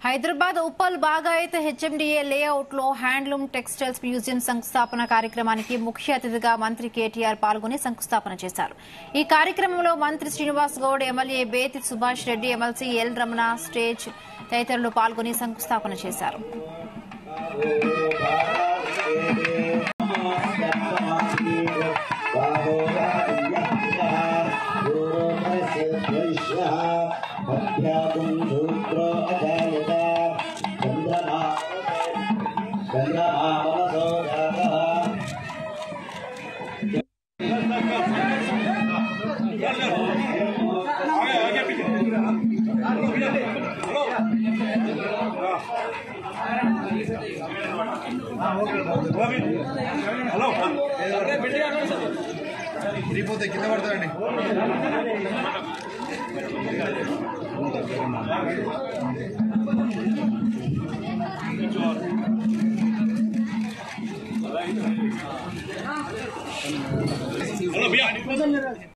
Hyderabad Uppal Bagayat HMDA layout లో handloom textiles museum శంకుస్థాపన కార్యక్రమానికి ముఖ్య అతిథిగా మంత్రి కేటీఆర్ పాల్గొని శంకుస్థాపన చేశారు ఈ కార్యక్రమంలో మంత్రి Srinivas Goud MLA Bethi Subhash Reddy MLC L Ramana stage తదితరులు పాల్గొని శంకుస్థాపన చేశారు హలో తిరిగిపోతే కింద పడతారండి హలో భయ్యా